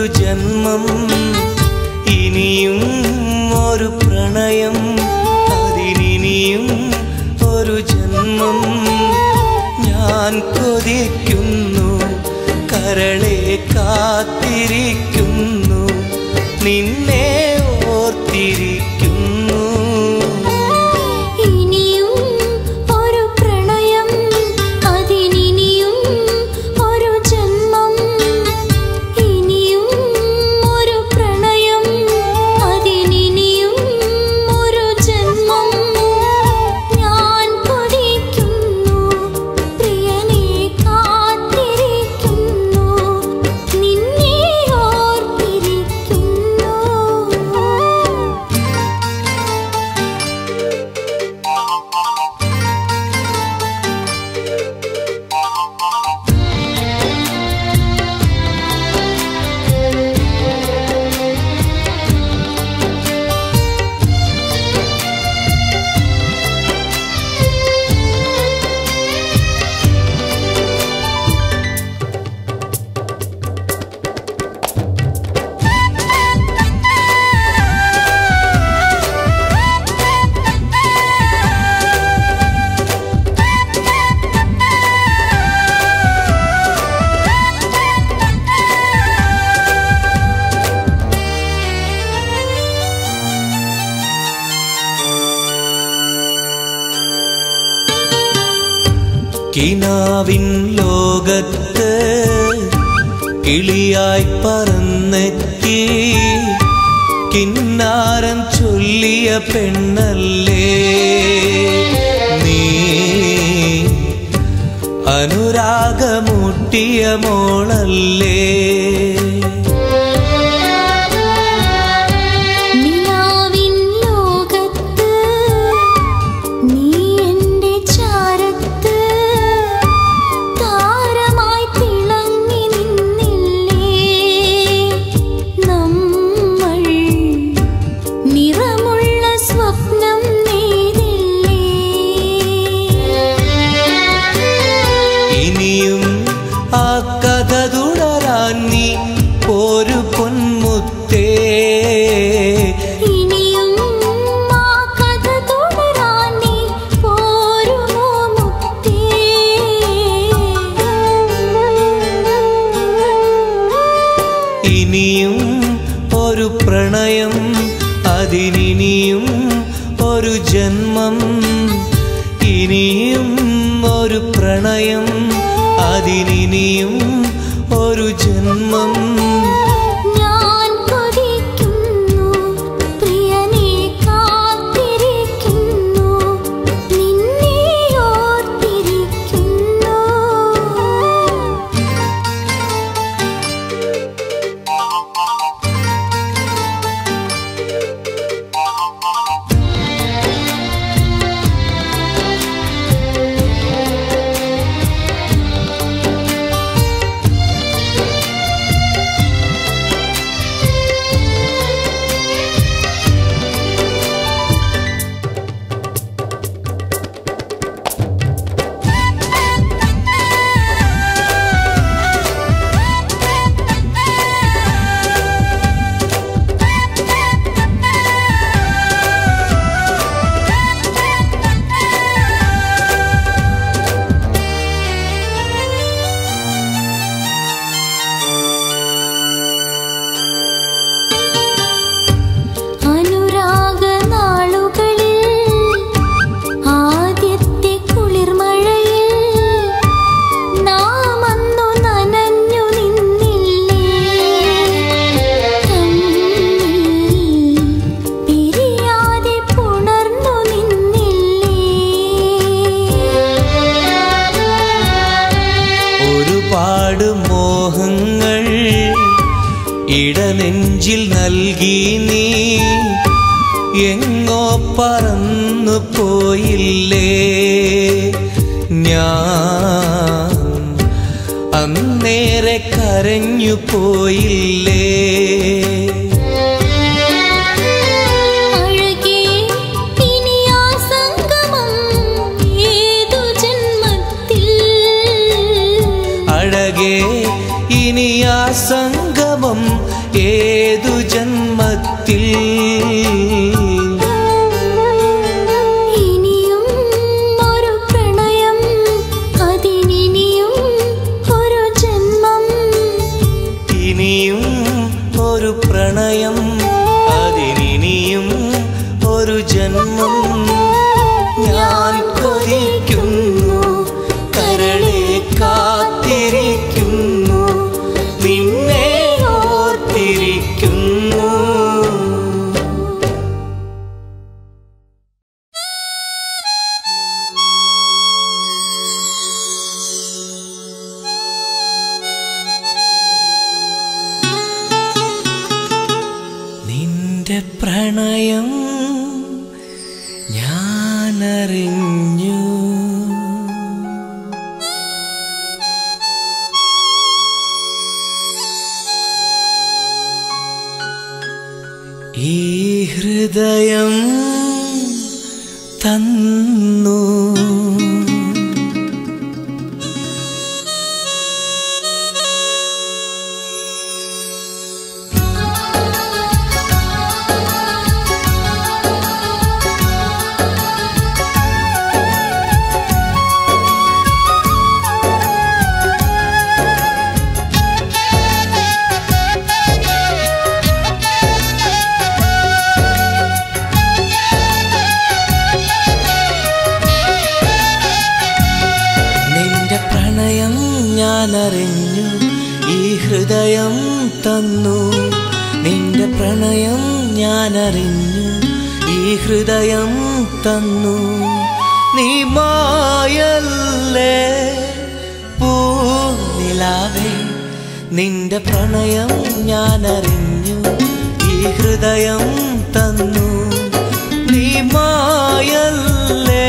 ഒരു ജന്മം ഇനിയും ഒരു പ്രണയം അതിനിനിയും ഒരു ജന്മം ഞാൻ കൊതിക്കുന്നു കരളെ കാത്തിരിക്കുന്നു നിന്നെ ഓർത്തിരിക്കുന്നു ഇനിയും ഒരു പ്രണയം അതിനിനിയും ഒരു ജന്മം ഇനിയും ഒരു പ്രണയം അതിനിനിയും ഒരു ജന്മം ഞാൻ കൊതിക്കുന്നു പ്രിയനെ കാത്തിരിക്കുന്നു നിന്നെ ഓർത്തിരിക്കുന്നു കിനാവിൻ ലോകത്ത് കിളിയായി പറന്നെത്തി കിന്നാരം ചൊല്ലിയ പെണ്ണല്ലേ നീ അനുരാഗമുട്ടിയ മോളല്ലേ നിലാവിൻ ലോകത്ത് നീ എൻ്റെ ചാരത്ത് താരമായി തിളങ്ങി നിന്നില്ലേ നമ്മൾ നിറമുള്ള സ്വപ്നം നെയ്തില്ലേ ഇനിയും ആ കഥ തുടരാൻ നീ ഒരു പൊന്മുത്തേ ഇനിയും ആ കഥ തുടരാൻ നീ പോരുമോ മുത്തേ ഇനിയും ഒരു പ്രണയം അതിനിനിയും ഒരു ജന്മം ഇനിയും ഒരു പ്രണയം അതിനിനിയും ഒരു ജന്മം ഞാൻ കൊതിക്കുന്നു പ്രിയനെ കാത്തിരിക്കുന്നു നിന്നെ ഓർത്തിരിക്കുന്നു അനുരാഗ നാളുകളിൽ ആദ്യത്തെ കുളിർമഴയിൽ നാം അന്നു നനഞ്ഞു നിന്നില്ലേ കണ്ണിൽ പിരിയാതെ പുണർന്നു നിന്നില്ലേ ഒരുപാട് മോഹങ്ങൾ ഇടനെഞ്ചിൽ നൽകി നീ എങ്ങോ പറന്നു പോയില്ലേ ഞാൻ അന്നേരെ കരഞ്ഞു പോയില്ലേ അഴകേ ഇനി ആ സംഗമം ഏതു ജന്മത്തിൽ അഴകേ ഇനി ആ സംഗമം ഏതു ജന്മത്തിൽ ഇനിയും ഒരു പ്രണയം അതിനിനിയും ഒരു ജന്മം ഇനിയും ഒരു പ്രണയം അതിനിനിയും ഒരു ജന്മം ഞാൻ കൊതിക്കുന്നു കരളെ കാത്തിരിക്കുന്നു നിന്നെ ഓർത്തിരിക്കുന്നു നിന്റെ പ്രണയം ഞാനറിഞ്ഞു ഈ ഹൃദയം തന്നു നിന്റെ പ്രണയം ഞാനറിഞ്ഞു ഈ ഹൃദയം തന്നു നിന്റെ പ്രണയം ഞാനറിഞ്ഞു ഈ ഹൃദയം തന്നു നീ മായല്ലേ പൂനിലാവേ നിന്റെ പ്രണയം ഞാനറിഞ്ഞു ഈ ഹൃദയം തന്നു നീ മായല്ലേ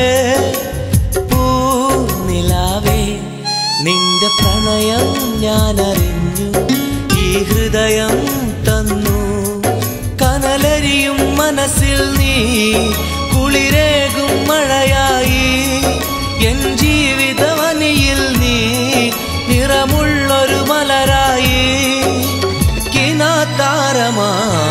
പൂനിലാവേ നിന്റെ പ്രണയം ഞാനറിഞ്ഞു ഈ ഹൃദയം തന്നു കനലരിയും മനസ്സിൽ നീ കുളിരേകും മഴയായി എൻ ജീവിതവനിയിൽ നീ നിറമുള്ളൊരു മലരായി കിനാതാരമാ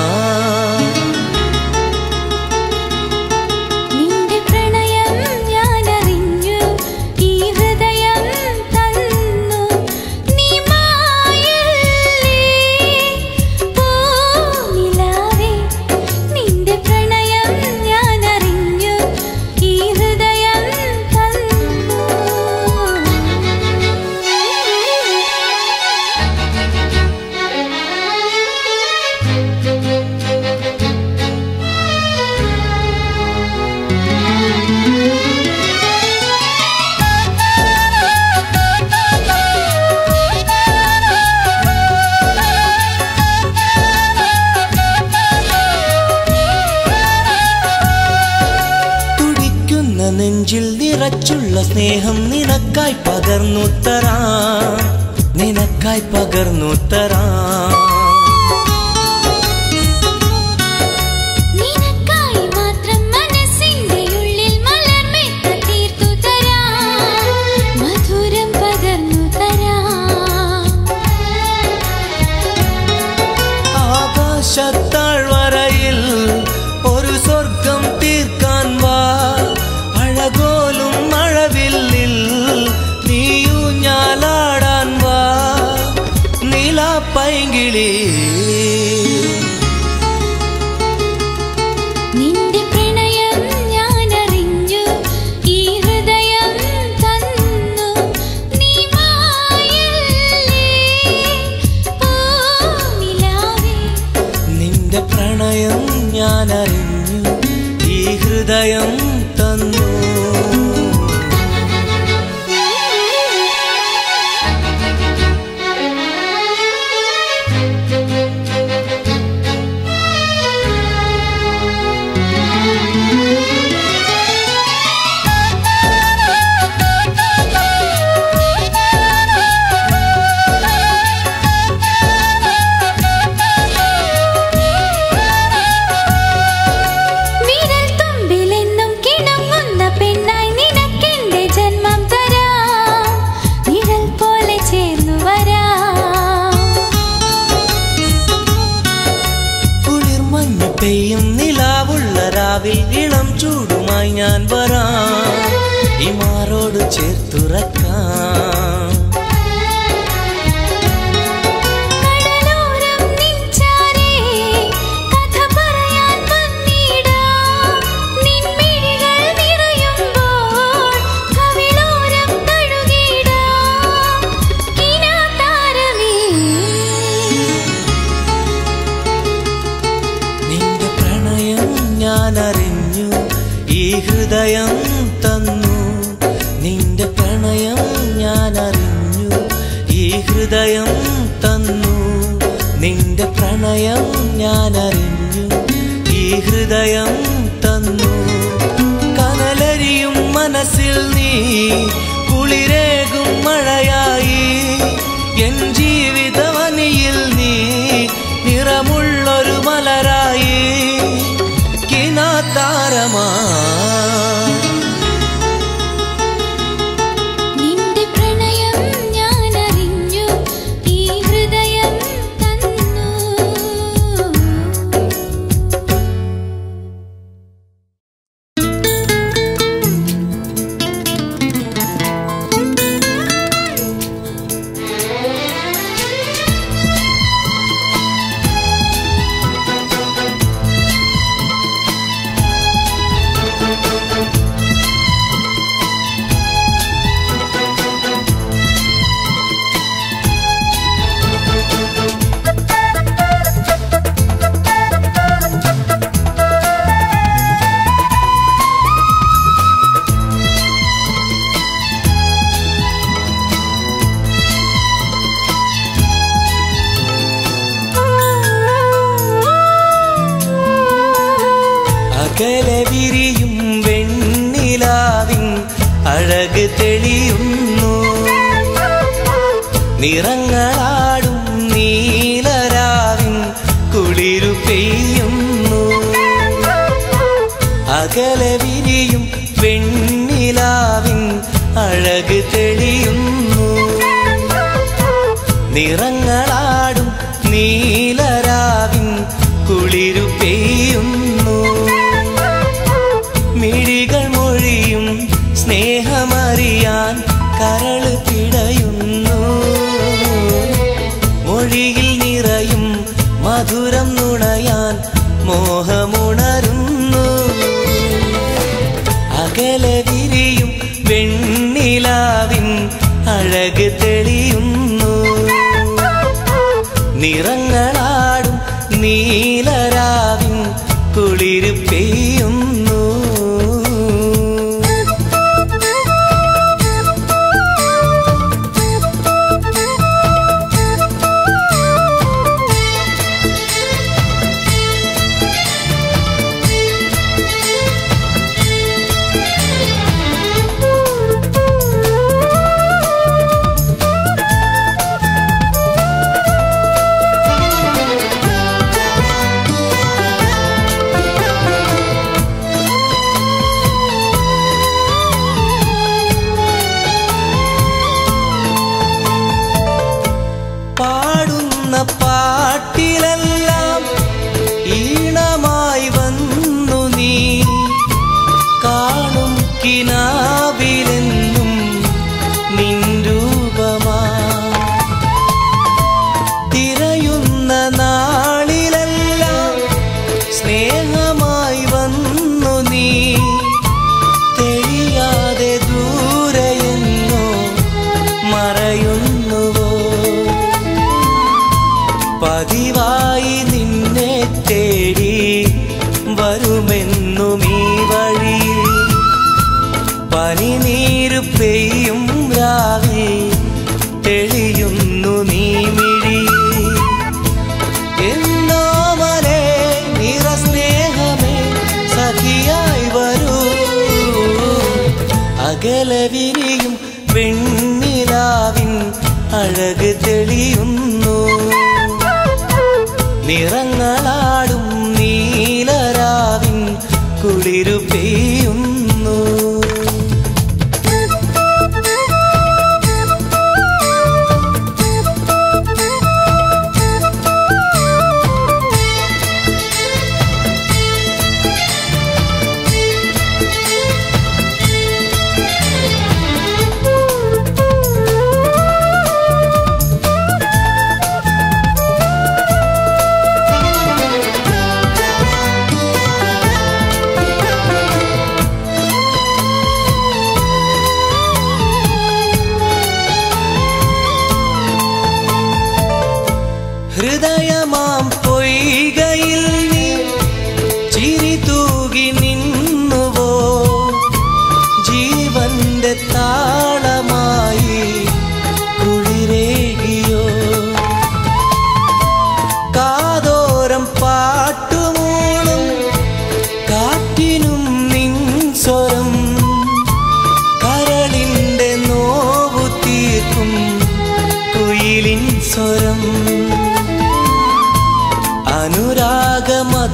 നിന്റെ പ്രണയം ഞാനറിഞ്ഞു ഈ ഹൃദയം തന്നു നീ മായല്ലേ പൂനിലാവേ നിന്റെ പ്രണയം ഞാനറിഞ്ഞു ഈ ഹൃദയം തുടിക്കുന്ന നെഞ്ചിൽ നിറച്ചുള്ള സ്നേഹം നിനക്കായി പകർന്നു തരാം നിനക്കായി പകർന്നു തരാം നിനക്കായി മാത്രം മനസ്സിന്റെ ഉള്ളിൽ മലർമെത്ത തീർത്തു തരാം മധുരം പകർന്നു തരാം ആകാശത്താഴ്വരയിൽ ഒരു സ്വർഗം തീർക്കാൻ വാ അഴകോലും മഴവില്ലിൽ നീയു ഞാലാടാൻ വാ നിലാപ്പൈങ്കിളി നിന്റെ പ്രണയം ഞാനറിഞ്ഞു ഈ ഹൃദയം തന്നു നീ മായല്ലേ പൂനിലാവേ നിന്റെ പ്രണയം ഞാനറിഞ്ഞു ഈ ഹൃദയം തന്നു Thank you. ചൂടുമായി ഞാൻ വരാം ഈ മാറോട് ചേർത്തുറക്കാം കടലോരം നിൻചാരേ കഥ പറയാൻ വന്നിടാം നിൻമിഴികൾ നിറയുമ്പോൾ കവിളോരം തഴുകിടാം കിനാതാരമേ നിന്റെ പ്രണയം ഞാൻ അറിഞ്ഞു ഈ ഹൃദയം തന്നു നിന്റെ പ്രണയം ഞാൻ അറിഞ്ഞു ഈ ഹൃദയം തന്നു നിന്റെ പ്രണയം ഞാൻ അറിഞ്ഞു ഈ ഹൃദയം തന്നു കനലരിയും മനസ്സിൽ നീ കുളിരേകും മഴയായി എൻ ജീവിതവനിയിൽ നീ നിറമുള്ളൊരു മലരായി കിനാതാരമാ നിന്റെ പ്രണയം ഞാൻ അറിഞ്ഞു ഈ ഹൃദയം തന്നു അകലെ വിരിയും വെണ്ണിലാവിൻ അഴക് തെളിയുന്നു നിറങ്ങളാടും നീലരാവിൻ കുളിരു പെയ്യുന്നു അകലെ വിരിയും വെണ്ണിലാവിൻ അഴക് തെളിയുന്നു നിറങ്ങളാടും നീലരാവിൻ കുളിരു പെയ്യുന്നു മിഴികൾ മൊഴിയും സ്നേഹമറിയാൻ കരള് പിടയുന്നു മൊഴിയിൽ നിറയും മധുരം നുണയാൻ മോഹമുണരുന്നു അകലെ വിരിയും വെണ്ണിലാവിൻ അഴക് തെളിയുന്നു നിറങ്ങളാടും നീലരാവിൻ കുളിര് പെയ്യുന്നു പാടുന്ന പാട്ടിലെല്ലാം ഈണമായി വന്നു നീ കാണും കിനാവിലെന്നും നിൻ രൂപമാ തിരയുന്ന നാളിലെല്ലാം സ്നേഹമായി വന്നു നീ തെളിയാതെ ദൂരെയെന്നോ മറയുന്നുവോ പതിവായി നിന്നെ തേടി വരുമെന്നും ഈ വഴിയിൽ പനിനീര് പെയ്യും രാവിൽ തെളിയുന്നു നീ മിഴി എന്നോമലെ നിറസ്നേഹമേ സഖിയായി വരൂ അകലെ വിരിയും വെണ്ണിലാവിൻ അഴക് തെളിയുന്നു നിറങ്ങളാടും നീലരാവിൻ കുളിരു പെയ്യുന്നു ും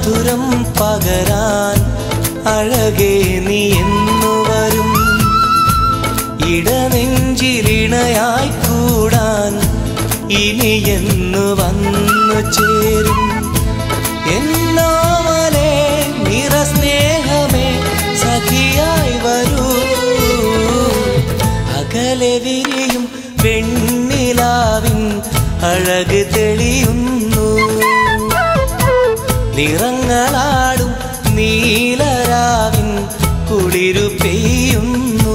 മധുരം പകരാൻ അഴകേ നീ എന്നു വരും ഇടനെഞ്ചിലിണയായി കൂടാൻ ഇനി എന്നു വന്നു ചേരും എന്നാമലേ നിറസ്നേഹമേ സഖിയായി വരൂ അകലെ വിരിയും വെണ്ണിലാവിൻ അഴക് തെളിയുന്നു നിറങ്ങളാടും നീലരാവിൻ കുളിരു പെയ്യുന്നു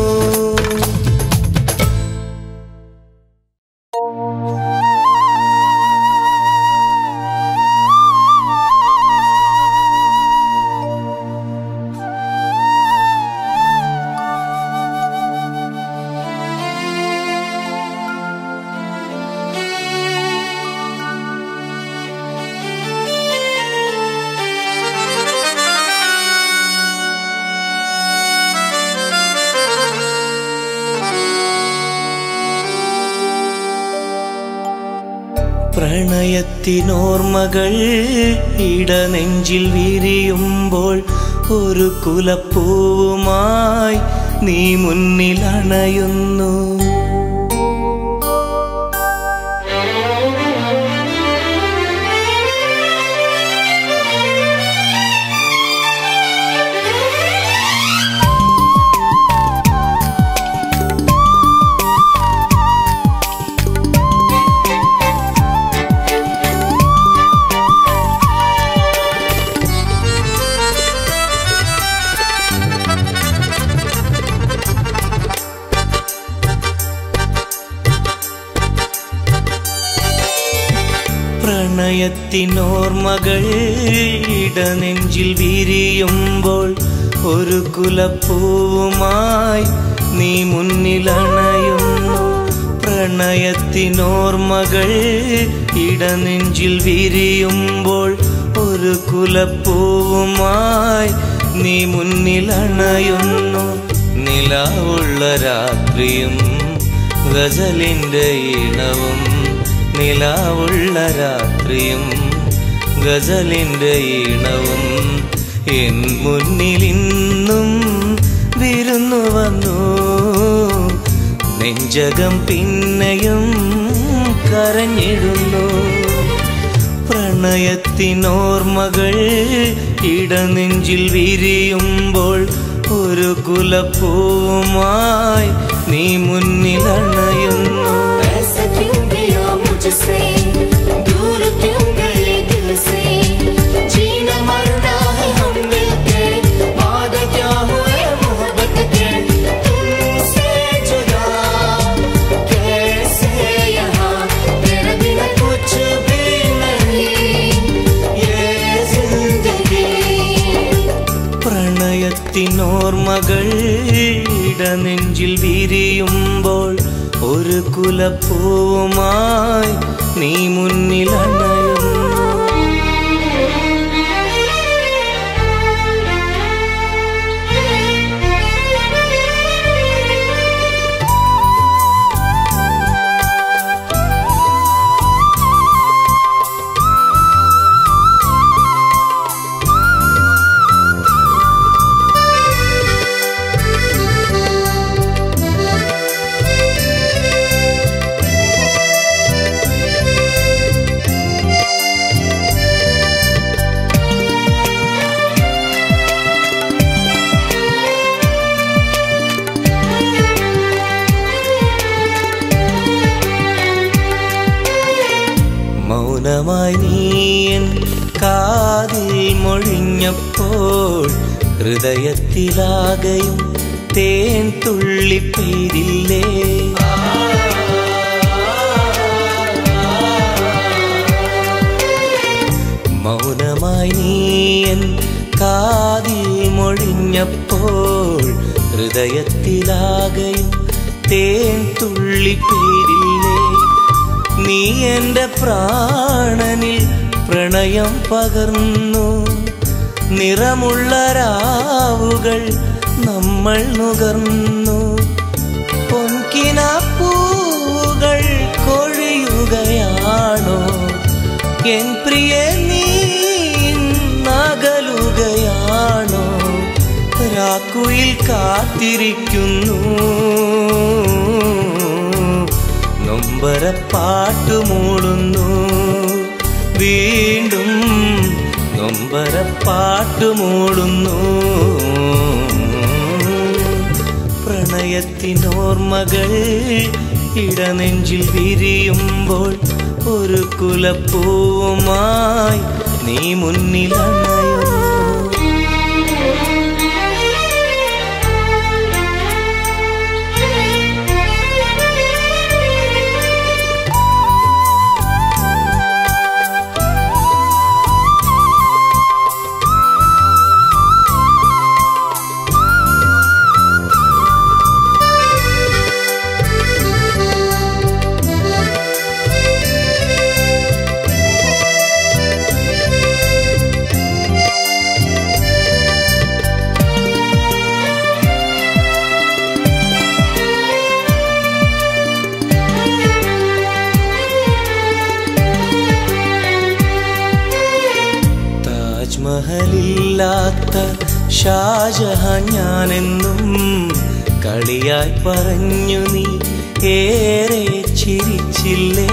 പ്രണയത്തിനോർമ്മകൾ ഇടനെഞ്ചിൽ വിരിയുമ്പോൾ ഒരു കുലപ്പൂവുമായി നീ മുന്നിൽ അണയുന്നു പ്രണയത്തിനോർമ്മകൾ ഇടനെഞ്ചിൽ വിരിയുമ്പോൾ ഒരു കുലപ്പൂവുമായി നീ മുന്നിലണയുന്നു പ്രണയത്തിനോർമ്മകൾ ഇടനെഞ്ചിൽ വിരിയുമ്പോൾ ഒരു കുലപ്പൂവുമായി നീ മുന്നിലണയുന്നു നിലാവുള്ള രാത്രിയും ഗസലിൻ്റെ ഈണവും നിലാവുള്ള രാത്രിയും ഗസലിൻ്റെ ഈണവും എൻ മുന്നിലിന്നും വിരുന്നു വന്നു നെഞ്ചകം പിന്നെയും കരഞ്ഞിടുന്നു പ്രണയത്തിനോർമ്മകൾ ഇടനെഞ്ചിൽ വിരിയുമ്പോൾ ഒരു കുലപ്പൂവുമായി നീ മുന്നിലണയുന്നു ऐसा क्यों किया मुझसे दूर क्यों गए दिल से जीना मरना है हम मिलके वादा क्या हुए मोहब्बत के तुमसे जुदा कैसे यहाँ तेरे बिना कुछ भी नहीं ये जिंदगी പ്രണയത്തിനോർമ്മകൾ ഇടനെഞ്ചിൽ വിരിയുമ്പോൾ ഒരു കുലപ്പൂവുമായി നീ മുന്നിലണയുന്നു മൗനമായി നീയൻ കാതിൽ മൊഴിഞ്ഞപ്പോൾ ഹൃദയത്തിലാകയും തേൻ തുള്ളി പെയ്തില്ലേ മൗനമായി നീയൻ കാതിൽ മൊഴിഞ്ഞപ്പോൾ ഹൃദയത്തിലാകയും തേൻ തുള്ളി പെയ്തില്ലേ നീ എന്റെ പ്രാണനിൽ പ്രണയം പകർന്നു നിറമുള്ള രാവുകൾ നമ്മൾ നുകർന്നു പൊൻകിന പൂകൾ കൊഴിയുകയാണോ എൻ പ്രിയ നീ നഗ ഓണക്കുയിൽ കാത്തിരിക്കുന്നു നൊമ്പരപ്പാട്ടു മൂളുന്നു വീണ്ടും നൊമ്പരപ്പാട്ടു മൂളുന്നു പ്രണയത്തിനോർമ്മകൾ ഇടനെഞ്ചിൽ വിരിയുമ്പോൾ ഒരു കുലപ്പൂവുമായി നീ മുന്നിലണയുന്നു താജ്മഹലില്ലാത്ത ഷാജഹാൻ ഞാനെന്നും കളിയായി പറഞ്ഞു നീ ഏറെ ചിരിച്ചില്ലേ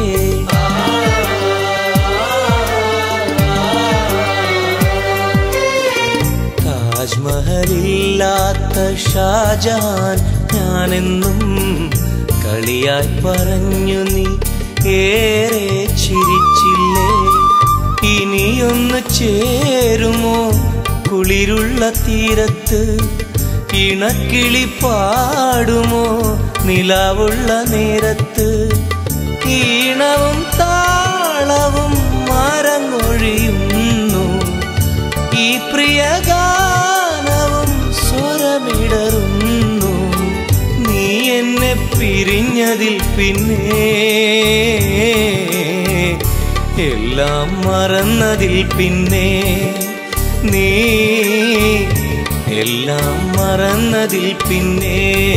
താജ്മഹലില്ലാത്ത ഷാജഹാൻ ഞാനെന്നും കളിയായി പറഞ്ഞു നീ ഏറെ ചിരിച്ചില്ലേ ഇനിയൊന്ന് ചേരുമോ കുളിരുള്ള തീരത്ത് ഇണക്കിളി പാടുമോ നിലാവുള്ള നേരത്ത് ഈണവും താളവും മരങ്ങൊഴിയുന്നു ഈ പ്രിയഗാനവും സ്വരമിടറുന്നു നീ എന്നെ പിരിഞ്ഞതിൽ പിന്നെ എല്ലാം മറന്നതിൽ പിന്നെ നീ എല്ലാം മറന്നതിൽ പിന്നെ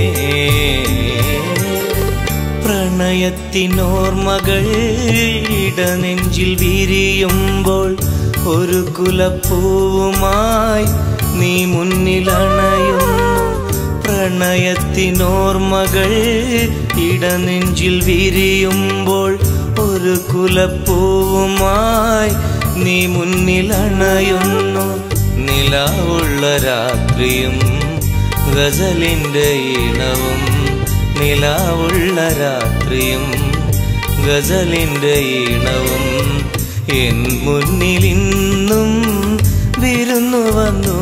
പ്രണയത്തിനോർമ്മകൾ ഇടനെഞ്ചിൽ വിരിയുമ്പോൾ ഒരു കുലപ്പൂവുമായി നീ മുന്നിലണയുന്നു പ്രണയത്തിനോർമ്മകൾ ഇടനെഞ്ചിൽ വിരിയുമ്പോൾ ഒരു കുലപ്പൂവുമായി നീ മുന്നിലണയുന്നു നിലാവുള്ള രാത്രിയും ഗസലിൻ്റെ ഈണവും നിലാവുള്ള രാത്രിയും ഗസലിൻ്റെ ഈണവും എൻ മുന്നിലിന്നും വിരുന്നു വന്നു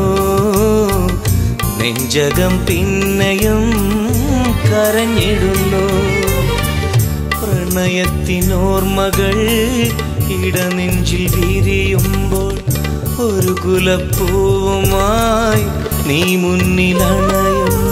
നെഞ്ചകം പിന്നെയും കരഞ്ഞിടുന്നു പ്രണയത്തിനോർമ്മകൾ ഇടനെഞ്ചിൽ വിരിയുമ്പോൾ ഒരു കുലപ്പൂവുമായി നീ മുന്നിലണയുന്നു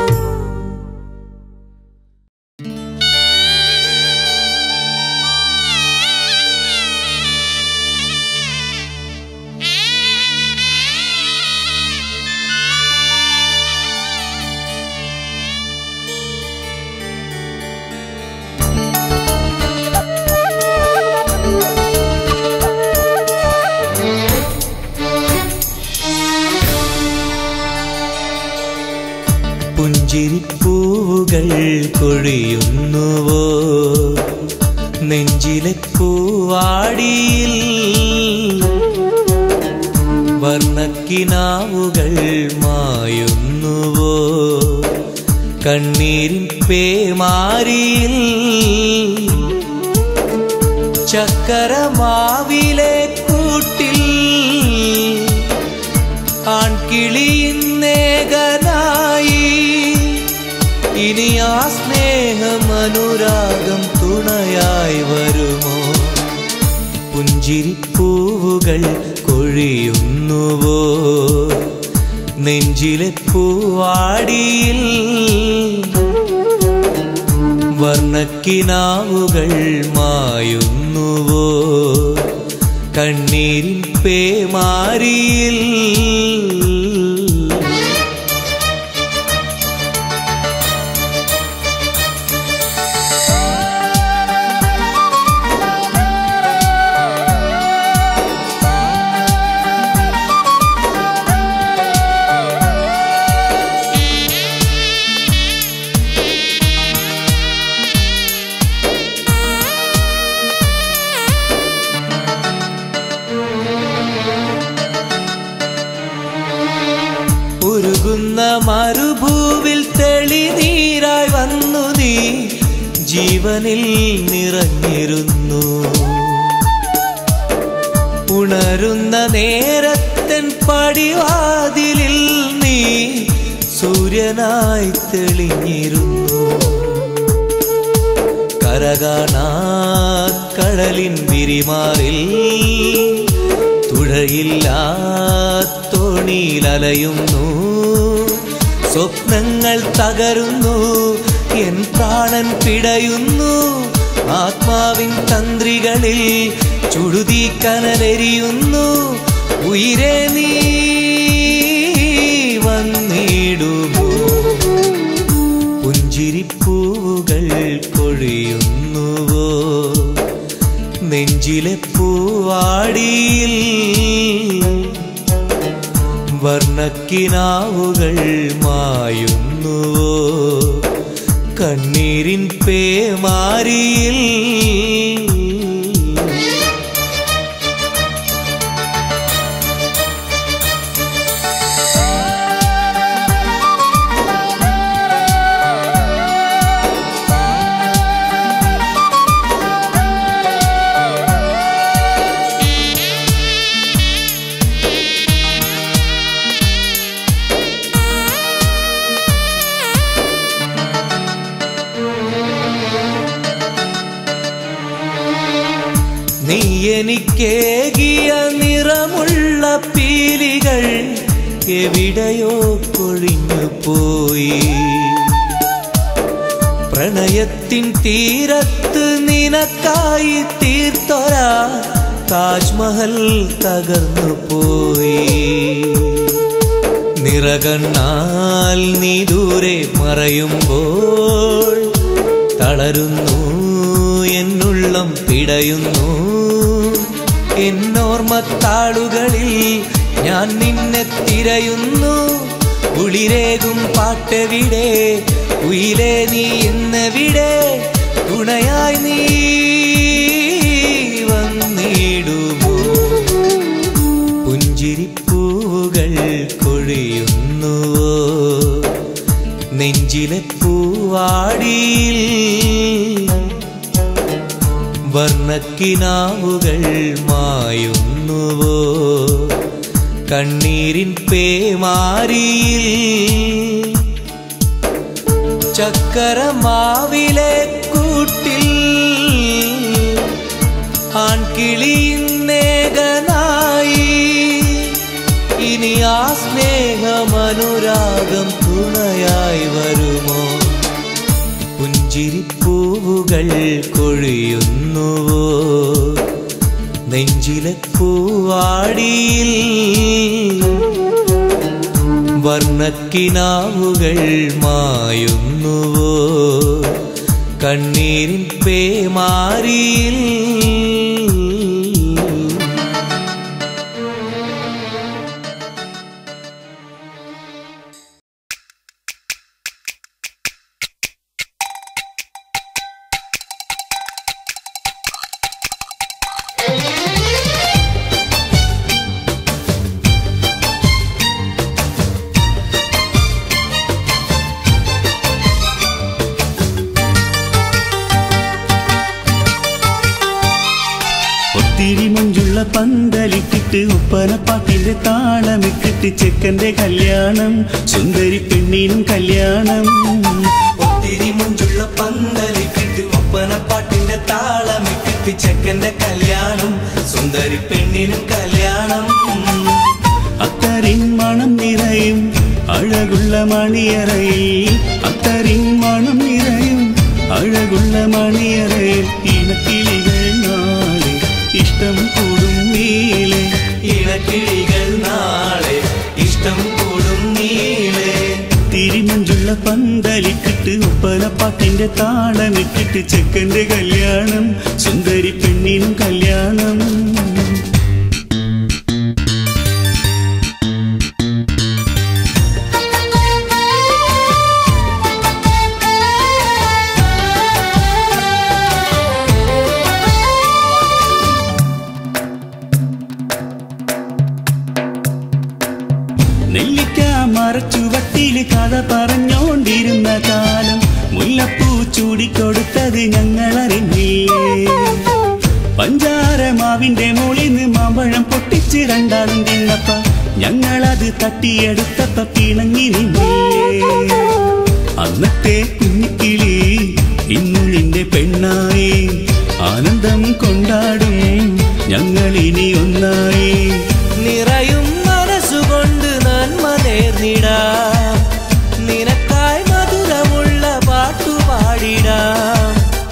പുഞ്ചിരിപ്പൂവുകൾ കൊഴിയുന്നുവോ നെഞ്ചിലെ പൂവാടിയിൽ വർണ്ണക്കിനാവുകൾ മായുന്നുവോ കണ്ണീരിൻ പേമാരിയിൽ ചക്കരമാവിലെ കൂട്ടിൽ ആൺകിളിയിന്നേകനായി ഇനി ആ സ്നേഹം അനുരാഗം തുണയായി വരുമോ പുഞ്ചിരിപ്പൂവുകൾ കൊഴിയുന്നുവോ നെഞ്ചിലെ പൂവാടിയിൽ വർണ്ണക്കിനാവുകൾ മായുന്നുവോ കണ്ണീരിൻ പേമാരിയിൽ ജീവനിൽ നിറഞ്ഞിരുന്നു ഉണരുന്ന നേരത്തൻ പടിവാതിലിൽ നീ സൂര്യനായി തെളിഞ്ഞിരുന്നു കരകാണാ കടലിൻ വിരിമാറിൽ തുഴയില്ലാത്തോണിയിലലയുന്നു സ്വപ്നങ്ങൾ തകരുന്നു എൻ പ്രാണൻ പിടയുന്നു ആത്മാവിൻ തന്ത്രികളിൽ ചുടുതി കനലെരിയുന്നു ഉയരെ നീ വന്നിടുമോ പുഞ്ചിരിപ്പൂവുകൾ കൊഴിയുന്നുവോ നെഞ്ചിലെ പൂവാടിയിൽ വർണ്ണക്കിനാവുകൾ മായുന്നുവോ കണ്ണീരിൻ പേമാരിയിൽ നീ എനിക്കേകിയ നിറമുള്ള പീലികൾ എവിടെയോ കൊഴിഞ്ഞു പോയി പ്രണയത്തിൻ തീരത്ത് നിനക്കായി തീർത്തൊര താജ്മഹൽ തകർന്നു പോയി നിറകണ്ണാൽ നീ ദൂരെ മറയുമ്പോൾ തളരുന്നു എന്നുള്ളം പിടയുന്നു എന്നോർമ്മത്താളുകളിൽ ഞാൻ നിന്നെ തിരയുന്നു കുളിരേകും പാട്ടെവിടെ ഉയിലേ നീ എന്നെവിടെ തുണയായി നീ വന്നിടുമോ പുഞ്ചിരിപ്പൂവുകൾ കൊഴിയുന്നുവോ നെഞ്ചിലെ പൂവാടിയിൽ വർണ്ണക്കിനാവുകൾ മായുന്നുവോ കണ്ണീരിൻ പേമാരിയിൽ ചക്കരമാവിലെ കൂട്ടിൽ ആൺകിളിന്നേകനായി ഇനി ആ സ്നേഹമനുരാഗം തുണയായി വരുമോ പുഞ്ചിരിപ്പൂവുകൾ കൊഴിയുന്നുവോ നെഞ്ചിലെ പൂവാടിയിൽ വർണ്ണക്കിനാവുകൾ മായുന്നുവോ കണ്ണീരിൻ പേമാരിയിൽ ഒത്തിരി മഞ്ചുള്ള പന്തലിട്ടിട്ട് ഒപ്പനപ്പാട്ടിന്റെ താളമിട്ടിട്ട് ചെക്കന്റെ കല്യാണം സുന്ദരി പെണ്ണിനും കല്യാണം ഒത്തിരി മുഞ്ചുള്ള പന്തലിട്ടിട്ട് ഒപ്പനപ്പാട്ടിന്റെ താളമിട്ടിട്ട് ചെക്കന്റെ കല്യാണം സുന്ദരി പെണ്ണിനും കല്യാണം അത്തരിൻ മണം നിറയും അഴകുള്ള മണിയറയിൽ അത്തരിൻ മണം നിറയും അഴകുള്ള മണിയറയിൽ ഇണക്കിളികൾ നാളെ ഇഷ്ടം കൂടും നീളെ ഇണക്കിളികൾ നാളെ ഇഷ്ടം കൂടും നീളെ തിരിമഞ്ചുള്ള പന്തലിട്ടിട്ട് ഒപ്പനപ്പാട്ടിന്റെ താളമിട്ടിട്ട് ചെക്കന്റെ കല്യാണം സുന്ദരി പെണ്ണിനും കല്യാണം നെല്ലിക്ക മറച്ചുവട്ടില് കഥ പറഞ്ഞോണ്ടിരുന്ന കാലം മുല്ലപ്പൂ ചൂടിക്കൊടുത്തത് ഞങ്ങൾ അറിഞ്ഞില്ലേ പഞ്ചാരമാവിന്റെ മോളിന്ന് മാമ്പഴം പൊട്ടിച്ച് രണ്ടാളും തിന്നപ്പ ഞങ്ങളത് തട്ടിയെടുത്തപ്പ പിണങ്ങി നിന്നില്ലേ അന്നത്തെ കുഞ്ഞിക്കിളി ഇന്നു നിന്റെ പെണ്ണായി ആനന്ദം കൊണ്ടാടും ഞങ്ങൾ ഇനി ഒന്നായി നിറയും മനസ്സുകൊണ്ട് നന്മ നേർന്നിടാം നിനക്കായി മധുരമുള്ള പാട്ടുപാടിടാം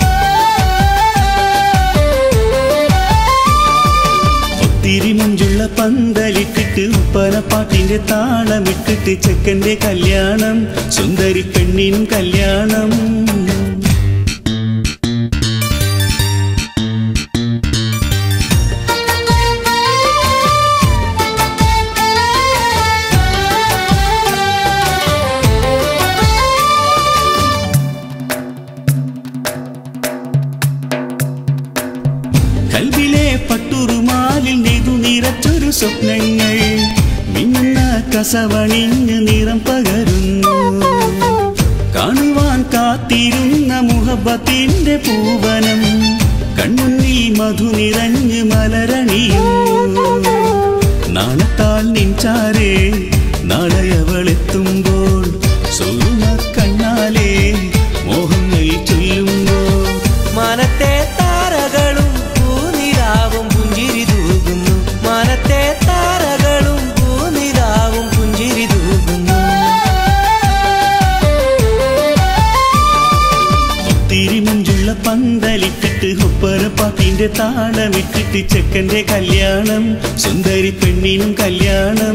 ഒത്തിരി മുഞ്ചുള്ള പന്തലിട്ടിട്ട് ഉപ്പനപ്പാട്ടിന്റെ താളമിട്ടിട്ട് ചെക്കന്റെ കല്യാണം സുന്ദരി പെണ്ണിനും കല്യാണം കൽവിലെ പട്ടുറുമാലിൽ നെയ്തു നിറച്ചൊരു സ്വപ്നങ്ങൾ മിന്നുന്ന കസവണിഞ്ഞ് നിറം പകരുന്നു കാണുവാൻ കാത്തിരുന്ന മുഹബത്തിന്റെ പൂവനം കണ്ണുന്നിൽ മധു നിറഞ്ഞ് മലരണിയുന്നു നാണത്താൽ നിൻചാരേ നാളെ അവളെത്തുമ്പോൾ സുറുമ കണ്ണാലേ മോഹങ്ങൾ ചൊല്ലുമ്പോൾ മനത്തെ താരകളും പൂനിലാവും പുഞ്ചിരി തൂകുന്നു മനത്തെ താരകളും പൂനിലാവും പുഞ്ചിരി തൂകുന്നു ഒത്തിരി മുഞ്ചുള്ള പന്തലിട്ടിട്ട് ഒപ്പരപ്പാട്ടിന്റെ താളമിട്ടിട്ട് ചെക്കന്റെ കല്യാണം സുന്ദരി പെണ്ണിനും കല്യാണം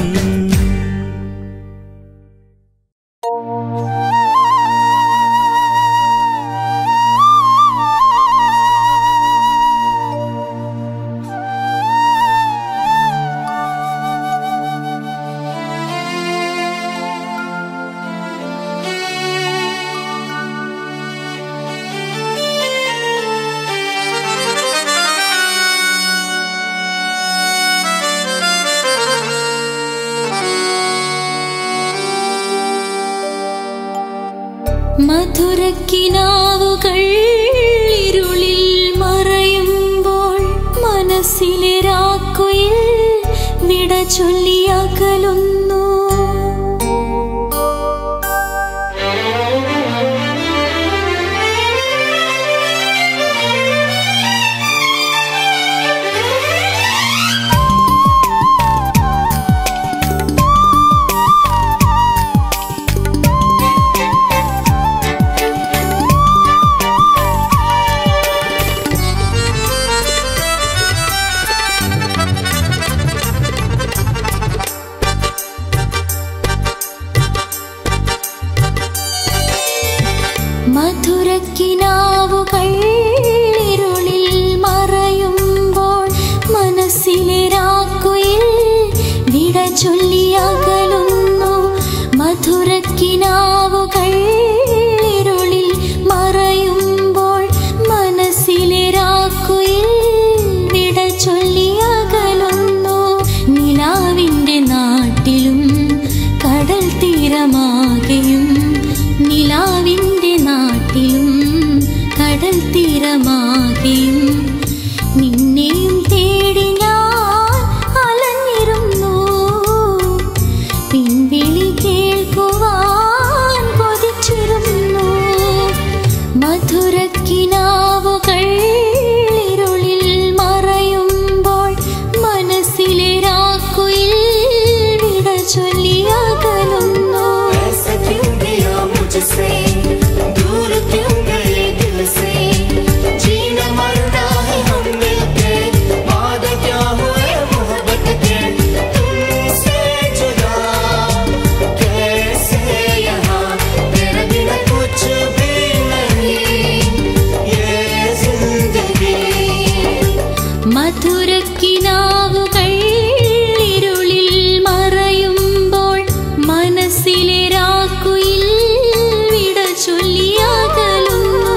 മധുരക്കിനാവുകൾ ഇരുളിൽ മറയുമ്പോൾ മനസ്സിലെ രാക്കുയിൽ വിട ചൊല്ലിയകലുന്നു മധുരക്കിനാവുകൾ ഇരുളിൽ മറയുമ്പോൾ മനസ്സിലെ രാക്കുയിൽ വിട ചൊല്ലിയകലുന്നു മധുരക്കിനാവുകൾ ഇരുളിൽ മറയുമ്പോൾ മനസ്സിലെ രാക്കുയിൽ വിട ചൊല്ലിയകലുന്നു നിലാവിൻ്റെ നാട്ടിലും കടൽ തീരമാകെയും നിലാവിൻ്റെ നാട്ടിലും കടൽ തീരമാകെയും നിന്നെയും തേടി ഞാൻ അലഞ്ഞിരുന്നു പിൻവിളി കേൾക്കുവാൻ കൊതിച്ചിരുന്നു മധുരക്കിനാവുകൾ ഇരുളിൽ മറയുമ്പോൾ മനസ്സിലെ രാക്കുയിൽ വിട ചൊല്ലിയകലുന്നു ऐसा क्यों किया मुझसे दूर क्यों गए दिल से जीना मरना है हम मिलके वादा क्या हुए मोहब्बत के तुमसे जुदा कैसे यहाँ तेरे बिना कुछ भी नहीं ये जिंदगी മധുരക്കിനാവുകൾ ഇരുളിൽ മറയുമ്പോൾ മനസ്സിലെ രാക്കുയിൽ വിട ചൊല്ലിയകലുന്നു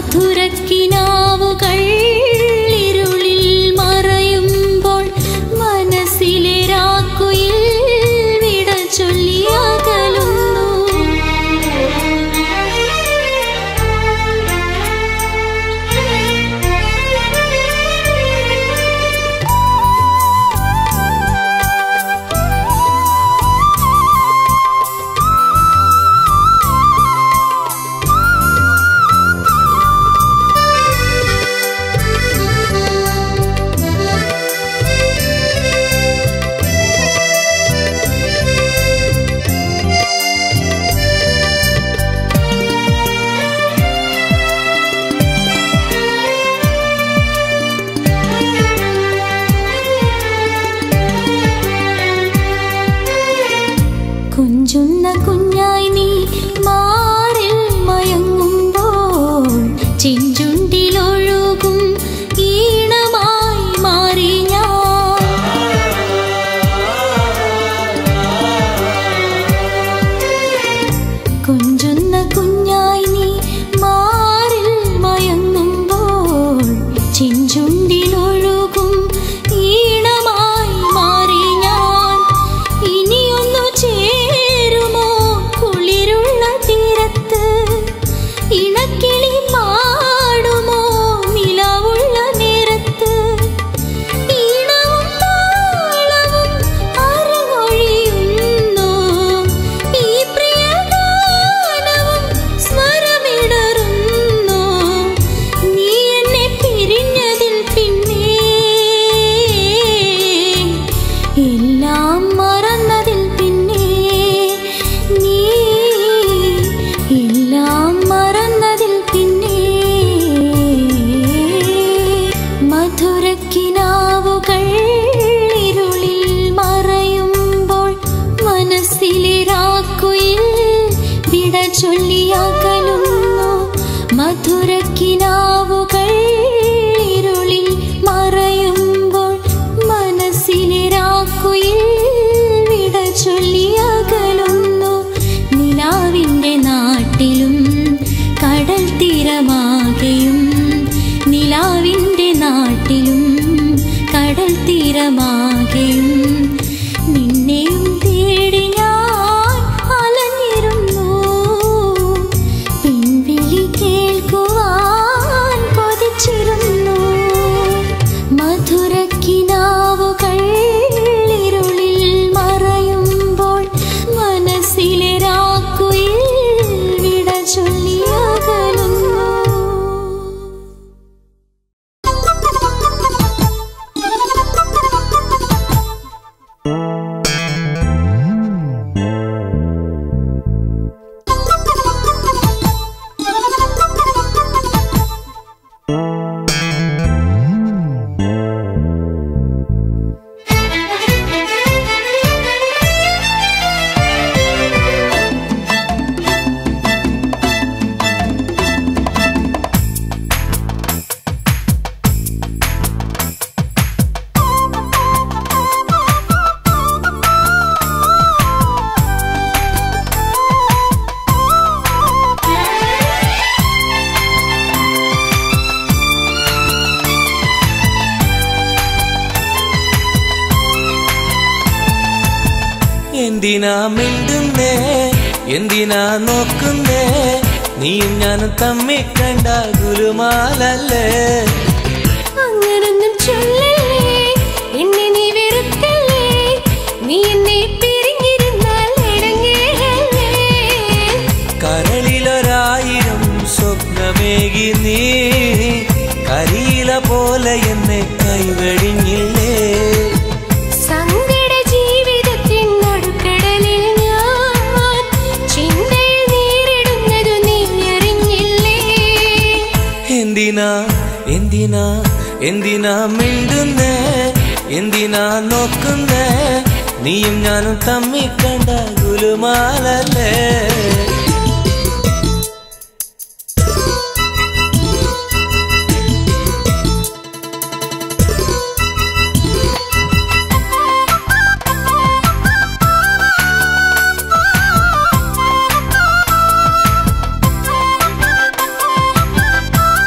മധുരക്കിനാവുകൾ ഇരുളിൽ മറയുമ്പോൾ മനസ്സിലെ രാക്കുയിൽ വിട ചൊല്ലിയകലുന്നു കുഞ്ചുന്ന കുഞ്ഞായി നീ മാറിൽ മയങ്ങുമ്പോൾ ചെഞ്ചുണ്ടിലൊഴുകും ഈണമായി മാറി ഞാൻ കുഞ്ചുന്ന കുഞ്ഞായി നീ മാറിൽ മയങ്ങുമ്പോൾ ചെഞ്ചുണ്ടിലൊഴുകും ഈണമായി മാറി ഞാൻ ഇനിയൊന്നു ചേരുമോ കുളിരുള്ള തീരത്ത് ഇണക്കിളി പാടുമോ നിലവുള്ള നേരത്ത് ഈണവും താളവും അരങ്ങൊഴിയുന്നു ഈ പ്രിയഗാനവും സ്വരമിടറുന്നു നീ എന്നെ പിരിഞ്ഞതിൽ പിന്നെ എല്ലാം മറന്നതിൽ പിന്നെ നീ എല്ലാം മറന്നതിൽ പിന്നെ മധുരക്കിനാവുകൾ ഇരുളിൽ മറയുമ്പോൾ മനസ്സിലെ രാക്കുയിൽ വിട ചൊല്ലിയാകലുന്നു മധുരക്കിനാവുകൾ ഇരുളിൽ മറയുമ്പോൾ മനസ്സിലെ രാക്കുയിൽ വിട ചൊല്ലിയാകലുന്നു നിലാവിൻ്റെ നാട്ടിലും കടൽ തീരമാകെയും നിലാവിൻ്റെ നാട്ടിലും കടൽ തീരമാകെയും നിന്നെയും തേടി ഞാൻ അലഞ്ഞിരുന്നു പിൻവിളി കേൾക്കുവാൻ കൊതിച്ചിരുന്നു മധുരക്കിനാവുകൾ ഇരുളിൽ മറയുമ്പോൾ മനസ്സിലെ രാക്കുയിൽ വിട ചൊല്ലിയകലുന്നു എന്തിനാ മിണ്ടുന്നേ എന്തിനാ നോക്കുന്നേ നീയും ഞാനും തമ്മി കണ്ട ഗുരുമാലല്ലേ അങ്ങനൊന്നും ചൊല്ലല്ലേ എന്നെ നീ വെറുക്കല്ലേ നീ എന്നെ പിരിഞ്ഞിരുന്നാൽ ഇടങ്ങേറല്ലേ കരളിലൊരായിരം സ്വപ്നമേകി നീ കരിയില പോലെ എന്നെ കൈവഴിഞ്ഞില്ലേ സങ്കട ജീവിതത്തിൻ നടുക്കടലിൽ ഞാൻ ചിന്തയിൽ നേരിടുന്നതു നീ അറിഞ്ഞില്ലേ എന്തിനാ എന്തിനാ എന്തിനാ മിണ്ടുന്നേ എന്തിനാ നോക്കുന്നേ നീയും ഞാനും തമ്മി കണ്ട ഗുലുമാലല്ലേ ആ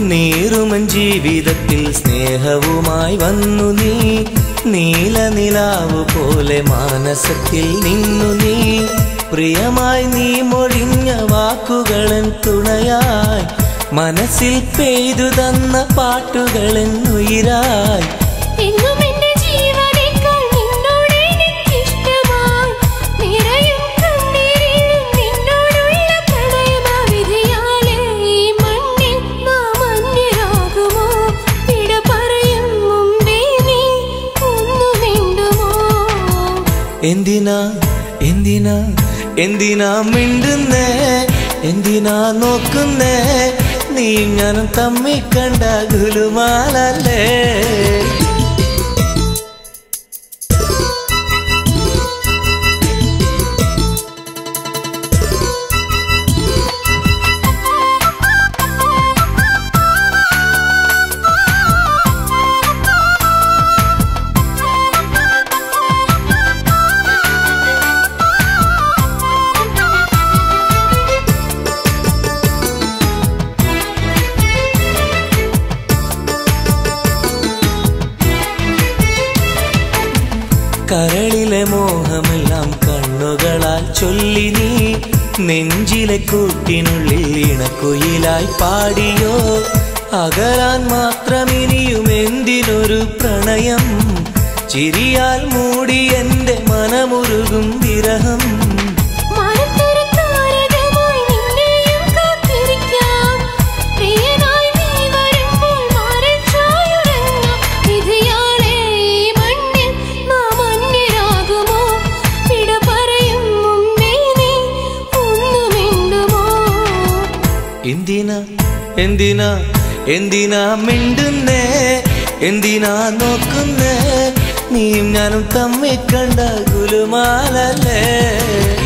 നീറുമൻ ജീവിതത്തിൽ സ്നേഹവുമായി വന്നു നീ നീലനിലാവ് പോലെ മാനസത്തിൽ നിന്നു നീ പ്രിയമായി നീ മൊഴിഞ്ഞ വാക്കുകളൻ തുണയായി മനസ്സിൽ പെയ്തു തന്ന പാട്ടുകളൻ ഉയിരായി എന്നും എന്റെ ജീവനേക്കാൾ നിന്നോട് എനിക്കിഷ്ടമായി നിറയും കണ്ണീരിലും നിന്നോടുള്ള പ്രണയമാവിധിയാലേ ഈ മണ്ണിൽ നാം അന്യരാകുമോ വിട പറയും മുമ്പേ നീ ഒന്നു മിണ്ടുമോ എന്തിനാ എന്തിനാ എന്തിനാ മിണ്ടുന്നേ എന്തിനാ നോക്കുന്നേ നീ ഞാനും തമ്മി കണ്ട ഗുലുമാലല്ലേ കരളിലെ മോഹമെല്ലാം കണ്ണുകളാൽ ചൊല്ലി നീ നെഞ്ചിലെ കൂട്ടിനുള്ളിൽ ഇണക്കുയിലായി പാടിയോ അകലാൻ മാത്രമിനിയും എന്തിനൊരു പ്രണയം ചിരിയാൽ മൂടി എന്റെ മനമുരുകും വിരഹം മരത്തൊരു താരകമായി നിന്നെയും കാത്തിരിക്കാം പ്രിയനായി നീ വരുമ്പോൾ മാറിൽ ചായുറങ്ങാം വിധിയാലേ ഈ മണ്ണിൽ നാം അന്യരാകുമോ വിട പറയും മുമ്പേ നീ ഒന്നു മിണ്ടുമോ എന്തിനാ എന്തിനാ എന്തിനാ മിണ്ടുന്നേ എന്തിനാ നോക്കുന്നേ നീയും ഞാനും തമ്മി കണ്ട ഗുലുമാലല്ലേ